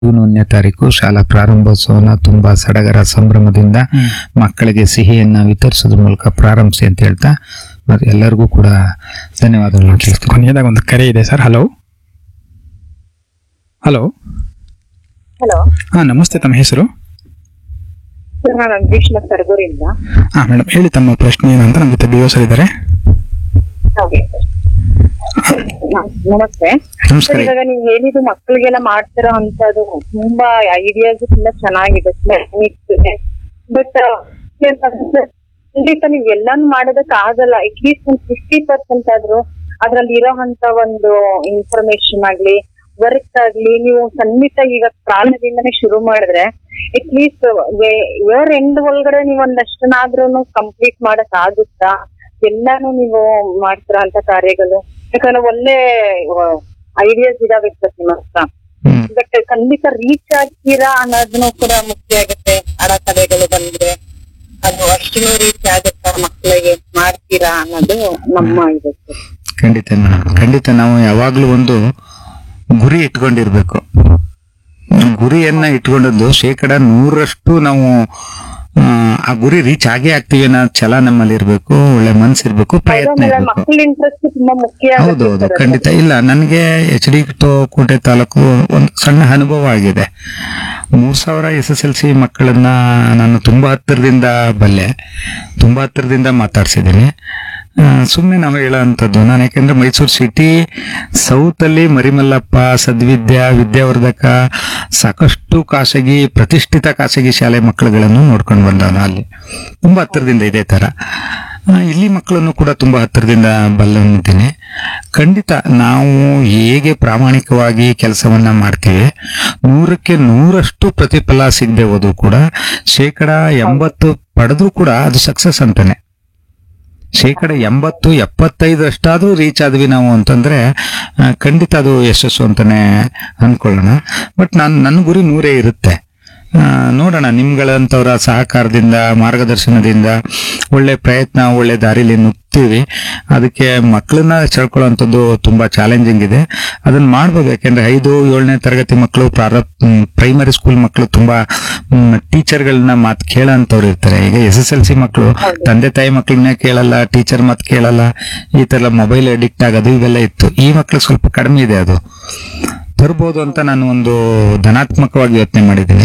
June ಒಂದನೇ ತಾರೀಕು ಶಾಲಾ ಪ್ರಾರಂಭೋತ್ಸವನ ತುಂಬಾ ಸಡಗರ ಸಂಭ್ರಮದಿಂದ ಮಕ್ಕಳಿಗೆ ಸಿಹಿಯನ್ನ ವಿತರಿಸೋದ್ರ ಮೂಲಕ ಪ್ರಾರಂಭಿಸಿ ಅಂತ ಹೇಳ್ತಾ ಮತ್ತೆ ಎಲ್ಲರಿಗೂ ಕೂಡ ಧನ್ಯವಾದಗಳು ತಿಳಿಸ್ತೀನಿ ಕೊನೆಯದಾಗ ಒಂದು ಕರೆ ಇದೆ ಸರ್ ಹಲೋ ಹಲೋ ಹಲೋ ಹಾ ನಮಸ್ತೆ ತಮ್ಮ ಹೆಸರು ಸರ್ ನಾನು ಅಂಬರೀಶ್ನ ಸರ್ಗೂರಿಂದ ಹಾ ಮೇಡಮ್ ಹೇಳಿ ತಮ್ಮ ಪ್ರಶ್ನೆ ಏನು ಅಂತ ನಮ್ಮ ಜೊತೆ ಬಿ ಸರ್ ಇದ್ದಾರೆ ಹಾಗೆ ನಮಸ್ತೆ ನಮಸ್ಕಾರ ಸರ್, ಇವಾಗ ನೀವು ಹೇಳಿದ್ದು ಮಕ್ಕಳಿಗೆಲ್ಲ ಮಾಡ್ತಿರೋ ಅಂತದ್ದು ತುಂಬಾ ಐಡಿಯಾಸ್ ತುಂಬಾ ಚೆನ್ನಾಗಿದೆ ಬಟ್ ಖಂಡಿತ ನೀವು ಎಲ್ಲಾನು ಮಾಡೋದಕ್ ಆಗಲ್ಲ ಅಟ್ಲೀಸ್ಟ್ ಒಂದ್ ಫಿಫ್ಟಿ ಪರ್ಸೆಂಟ್ ಆದ್ರೂ ಅದ್ರಲ್ಲಿ ಇರೋ ಅಂತ ಒಂದು ಇನ್ಫಾರ್ಮೇಶನ್ ಆಗ್ಲಿ ವರ್ಕ್ ಆಗ್ಲಿ ನೀವು ಖಂಡಿತ ಈಗ ಪ್ರಾರಂಭದಿಂದನೇ ಶುರು ಮಾಡಿದ್ರೆ ಅಟ್ಲೀಸ್ಟ್ ಇಯರ್ ಎಂಡ್ ಒಳಗಡೆ ನೀವು ಒಂದಷ್ಟನ್ನಾದ್ರೂ ಕಂಪ್ಲೀಟ್ ಮಾಡಕ್ ಆಗುತ್ತಾ ಎಲ್ಲಾನು ನೀವು ಮಾಡ್ತೀರಾ ಅಂತ ಕಾರ್ಯಗಳು ಯಾಕಂದ್ರೆ ಒಳ್ಳೆ ಐಡಿಯಾಸ್ ಇದಾವೆ ಸರ್ ನಿಮ್ಮ ಹತ್ರ ಹ್ಮ್ ಬಟ್ ಖಂಡಿತ ರೀಚ್ ಆಗ್ತೀರಾ ಅನ್ನೋದನ್ನು ಕೂಡ ಮುಖ್ಯ ಆಗುತ್ತೆ ಅಡೆತಡೆಗಳು ಬಂದ್ರೆ ಅದು ಅಷ್ಟು ರೀಚ್ ಆಗುತ್ತಾ ಮಕ್ಕಳಿಗೆ ಮಾಡ್ತೀರಾ ಅನ್ನೋದು ನಮ್ಮ ಇದು ಸರ್. ಖಂಡಿತ ಮೇಡಮ್ ಖಂಡಿತ ನಾವು ಯಾವಾಗ್ಲೂ ಒಂದು ಗುರಿ ಇಟ್ಕೊಂಡಿರ್ಬೇಕು ಗುರಿಯನ್ನ ಇಟ್ಕೊಂಡದ್ದು ಶೇಕಡ ನೂರಷ್ಟು ನಾವು ಆ, ಆ ಗುರಿ ರೀಚ್ ಆಗೇ ಆಗ್ತೀವಿ ಅನ್ನೋ ಛಲ ನಮ್ಮಲ್ಲಿ ಇರ್ಬೇಕು ಒಳ್ಳೆ ಮನ್ಸಿರ್ಬೇಕು ಪ್ರಯತ್ನ ಆಮೇಲೆ ಇರ್ಬೇಕು ಮಕ್ಕಳ ಇಂಟ್ರೆಸ್ಟ್ ತುಂಬಾ ಮುಖ್ಯ ಹೌದು ಆಗುತ್ತೆ ಹೌದು ಸರ್ ಅದು. ಖಂಡಿತ ಇಲ್ಲ ನನಗೆ ಎಚ್ ಡಿ ಕೋಟೆ ತಾಲೂಕು ಒಂದು ಸಣ್ಣ ಅನುಭವ ಆಗಿದೆ ಮೂರ್ ಸಾವಿರ ಎಸ್ ಎಸ್ ಎಲ್ ಸಿ ಮಕ್ಕಳನ್ನ ನಾನು ತುಂಬಾ ಹತ್ತಿರದಿಂದ ಬಲ್ಲೆ ತುಂಬಾ ಹತ್ತಿರದಿಂದ ಮಾತಾಡ್ಸಿದ್ದೀನಿ ಸುಮ್ಮನೆ ನಾವು ಹೇಳೋವಂಥದ್ದು ನಾನು ಯಾಕೆಂದ್ರೆ ಮೈಸೂರು ಸಿಟಿ ಸೌತ್ ಅಲ್ಲಿ ಮರಿಮಲ್ಲಪ್ಪ ಸದ್ವಿದ್ಯಾ ವಿದ್ಯಾವರ್ಧಕ ಸಾಕಷ್ಟು ಖಾಸಗಿ ಪ್ರತಿಷ್ಠಿತ ಖಾಸಗಿ ಶಾಲೆ ಮಕ್ಕಳುಗಳನ್ನು ನೋಡ್ಕೊಂಡು ಬಂದವನು ಅಲ್ಲಿ ತುಂಬಾ ಹತ್ತಿರದಿಂದ ಇದೇ ತರ ಆ, ಇಲ್ಲಿ ಮಕ್ಕಳನ್ನು ಕೂಡ ತುಂಬಾ ಹತ್ತಿರದಿಂದ ಬಲ್ಲಂತೀನಿ ಖಂಡಿತ ನಾವು ಹೇಗೆ ಪ್ರಾಮಾಣಿಕವಾಗಿ ಕೆಲಸವನ್ನ ಮಾಡ್ತೀವಿ ನೂರಕ್ಕೆ ನೂರಷ್ಟು ಪ್ರತಿಫಲ ಸಿಗದೆ ಹೋದ್ರು ಕೂಡ ಶೇಕಡ ಎಂಬತ್ತು ಪಡೆದ್ರು ಕೂಡ ಅದು ಸಕ್ಸಸ್ ಅಂತಾನೆ ಶೇಕಡ ಎಂಬತ್ತು ಎಪ್ಪತ್ತೈದರಷ್ಟಾದ್ರೂ ರೀಚ್ ಆದ್ವಿ ನಾವು ಅಂತಂದ್ರೆ ಆ, ಖಂಡಿತ ಅದು ಯಶಸ್ಸು ಅಂತಾನೆ ಅನ್ಕೊಳ್ಳೋಣ ಬಟ್ ನಾನು ನನ್ನ ಗುರಿ ನೂರೇ ಇರುತ್ತೆ ಆ, ನೋಡೋಣ ನಿಮ್ಗಳಂತವರ ಸಹಕಾರದಿಂದ ಮಾರ್ಗದರ್ಶನದಿಂದ ಒಳ್ಳೆ ಪ್ರಯತ್ನ ಒಳ್ಳೆ ದಾರಿಲಿ ನುಗ್ತೀವಿ ಅದಕ್ಕೆ ಮಕ್ಕಳನ್ನ ಸೆಳ್ಕೊಳ್ಳೋಂಥದ್ದು ತುಂಬಾ ಚಾಲೆಂಜಿಂಗ್ ಇದೆ ಅದನ್ನ ಮಾಡ್ಬೋದು ಯಾಕೆಂದ್ರೆ ಐದು ಏಳನೇ ತರಗತಿ ಮಕ್ಕಳು ಪ್ರಾರಂಭ ಪ್ರೈಮರಿ ಸ್ಕೂಲ್ ಮಕ್ಕಳು ತುಂಬಾ ಟೀಚರ್ಗಳನ್ನ ಮಾತು ಕೇಳೋಂಥವ್ರು ಇರ್ತಾರೆ ಈಗ ಎಸ್ ಎಸ್ ಎಲ್ ಸಿ ಮಕ್ಕಳು ತಂದೆ ತಾಯಿ ಮಕ್ಕಳನ್ನೇ ಕೇಳಲ್ಲ ಟೀಚರ್ ಮಾತು ಕೇಳಲ್ಲ ಈ ತರ ಮೊಬೈಲ್ ಅಡಿಕ್ಟ್ ಆಗೋದು ಇವೆಲ್ಲ ಇತ್ತು ಈ ಮಕ್ಕಳು ಸ್ವಲ್ಪ ಕಡಿಮೆ ಇದೆ ಅದು ತರ್ಬೋದು ಅಂತ ನಾನು ಒಂದು ಧನಾತ್ಮಕವಾಗಿ ಯೋಚನೆ ಮಾಡಿದ್ದೀನಿ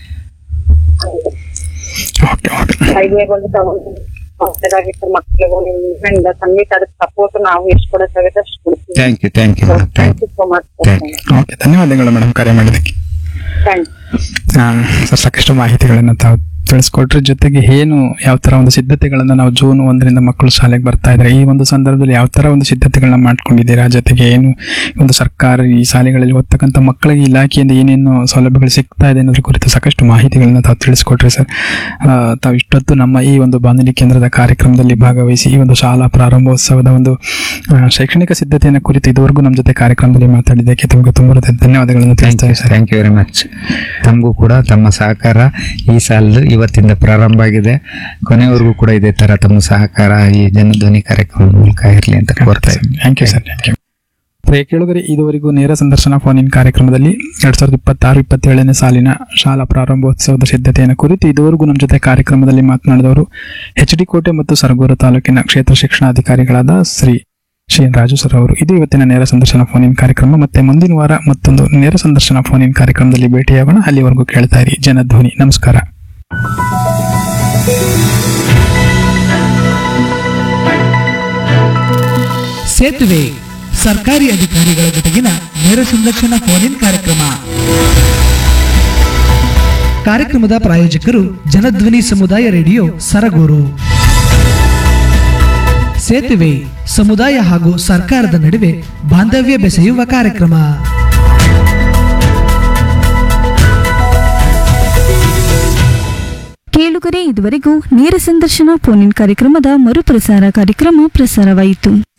ಓಕೆ ಓಕೆ ಐಡಿಯಾಗಳು ತಗೊಂಡು ಹೊಸದಾಗಿತ್ತು ಮಕ್ಕಳಿಗೂ ನಿಮ್ಮಿಂದ ಖಂಡಿತ ಅದಕ್ಕೆ ಸಪೋರ್ಟ್ ನಾವು ಎಷ್ಟು ಕೊಡಕ್ಕಾಗುತ್ತೆ ಅಷ್ಟು ಕೊಡ್ತೀವಿ thank you thank you thank thank you so much Thank you. Okay ಧನ್ಯವಾದಗಳು ಮೇಡಮ್ ಕರೆ ಮಾಡಿದ್ದಕ್ಕೆ ಥ್ಯಾಂಕ್ ಆ, ಸರ್ ಸಾಕಷ್ಟು ಮಾಹಿತಿಗಳನ್ನು ತಾವು ತಿಳಿಸ್ಕೊಟ್ರ ಜೊತೆಗೆ ಏನು ಯಾವ ತರ ಒಂದು ಸಿದ್ಧತೆಗಳನ್ನ ನಾವು ಜೂನ್ ಒಂದರಿಂದ ಮಕ್ಕಳು ಶಾಲೆಗೆ ಬರ್ತಾ ಇದ್ದಾರೆ ಈ ಒಂದು ಸಂದರ್ಭದಲ್ಲಿ ಯಾವ ತರ ಒಂದು ಸಿದ್ಧತೆಗಳನ್ನ ಮಾಡ್ಕೊಂಡಿದ್ದೀರಾ ಜೊತೆಗೆ ಏನು ಒಂದು ಸರ್ಕಾರ ಈ ಶಾಲೆಗಳಲ್ಲಿ ಓದ್ತಕ್ಕಂಥ ಮಕ್ಕಳಿಗೆ ಇಲಾಖೆಯಿಂದ ಏನೇನು ಸೌಲಭ್ಯಗಳು ಸಿಗ್ತಾ ಇದೆ ಅನ್ನೋದ್ರ ಕುರಿತು ಸಾಕಷ್ಟು ಮಾಹಿತಿಗಳನ್ನ ತಾವು ತಿಳಿಸ್ಕೊಟ್ರಿ ಸರ್ ಆ, ತಾವು ಇಷ್ಟೊತ್ತು ನಮ್ಮ ಈ ಒಂದು ಬಾನುಲಿ ಕೇಂದ್ರದ ಕಾರ್ಯಕ್ರಮದಲ್ಲಿ ಭಾಗವಹಿಸಿ ಈ ಒಂದು ಶಾಲಾ ಪ್ರಾರಂಭೋತ್ಸವದ ಒಂದು ಆ, ಶೈಕ್ಷಣಿಕ ಸಿದ್ಧತೆಯನ್ನು ಕುರಿತು ಇದುವರೆಗೂ ನಮ್ಮ ಜೊತೆ ಕಾರ್ಯಕ್ರಮದಲ್ಲಿ ಮಾತಾಡಿದ್ದಕ್ಕೆ ತಮಗೆ ತುಂಬ ಹೃದಯದ ಧನ್ಯವಾದಗಳನ್ನು ಥ್ಯಾಂಕ್ ತಿಳಿಸ್ತಾ you sir thank you very much ತಮಗೂ ಕೂಡ ತಮ್ಮ ಸಹಕಾರ ಈ ಸಾಲದು ಇವತ್ತಿಂದ ಪ್ರಾರಂಭ ಆಗಿದೆ ಕೊನೆವರೆಗೂ ಕೂಡ ಇದೇ ತರ ತಮ್ಮ ಸಹಕಾರ ಈ ಜನಧ್ವನಿ ಕಾರ್ಯಕ್ರಮದ ಮೂಲಕ ಇರಲಿ ಅಂತ ಕೋರ್ತಾ ಇದ್ದೀನಿ thank you sir thank you ಪ್ರಿಯ ಕೇಳುಗರೆ ಇದುವರೆಗೂ ನೇರ ಸಂದರ್ಶನ ಫೋನ್ ಇನ್ ಕಾರ್ಯಕ್ರಮದಲ್ಲಿ ಎರಡ್ ಸಾವಿರದ ಇಪ್ಪತ್ತಾರು ಇಪ್ಪತ್ತೇಳನೇ ಸಾಲಿನ ಶಾಲಾ ಪ್ರಾರಂಭೋತ್ಸವದ ಸಿದ್ಧತೆಯನ್ನು ಕುರಿತು ಇದುವರೆಗೂ ನಮ್ಮ ಜೊತೆ ಕಾರ್ಯಕ್ರಮದಲ್ಲಿ ಮಾತನಾಡಿದವರು ಎಚ್ ಡಿ ಕೋಟೆ ಮತ್ತು ಸರಗೂರು ತಾಲೂಕಿನ ಕ್ಷೇತ್ರ ಶಿಕ್ಷಣಾಧಿಕಾರಿಗಳಾದ ಶ್ರೀ ಶ್ರೀ ರಾಜು ಸರ್ ಅವರು ಇದು ಇವತ್ತಿನ ನೇರ ಸಂದರ್ಶನ ಫೋನ್ ಇನ್ ಕಾರ್ಯಕ್ರಮ ಮತ್ತೆ ಮುಂದಿನ ವಾರ ಮತ್ತೊಂದು ನೇರ ಸಂದರ್ಶನ ಫೋನ್ ಇನ್ ಕಾರ್ಯಕ್ರಮದಲ್ಲಿ ಭೇಟಿಯಾಗೋಣ ಅಲ್ಲಿವರೆಗೂ ಕೇಳ್ತಾ ಇರಿ ಜನಧ್ವನಿ ನಮಸ್ಕಾರ ಸೇತುವೆ ಸರ್ಕಾರಿ ಅಧಿಕಾರಿಗಳ ಜೊತೆಗಿನ ನೇರ ಸಂದರ್ಶನ ಫೋನ್ ಇನ್ ಕಾರ್ಯಕ್ರಮ ಕಾರ್ಯಕ್ರಮದ ಪ್ರಾಯೋಜಕರು ಜನಧ್ವನಿ ಸಮುದಾಯ ರೇಡಿಯೋ ಸರಗೂರು ಸೇತುವೆ ಸಮುದಾಯ ಹಾಗೂ ಸರ್ಕಾರದ ನಡುವೆ ಬಾಂಧವ್ಯ ಬೆಸೆಯುವ ಕಾರ್ಯಕ್ರಮ ಕೇಳುಗರೆ ಇದುವರೆಗೂ ನೇರ ಸಂದರ್ಶನ ಫೋನ್ ಇನ್ ಕಾರ್ಯಕ್ರಮದ ಮರುಪ್ರಸಾರ ಕಾರ್ಯಕ್ರಮ ಪ್ರಸಾರವಾಯಿತು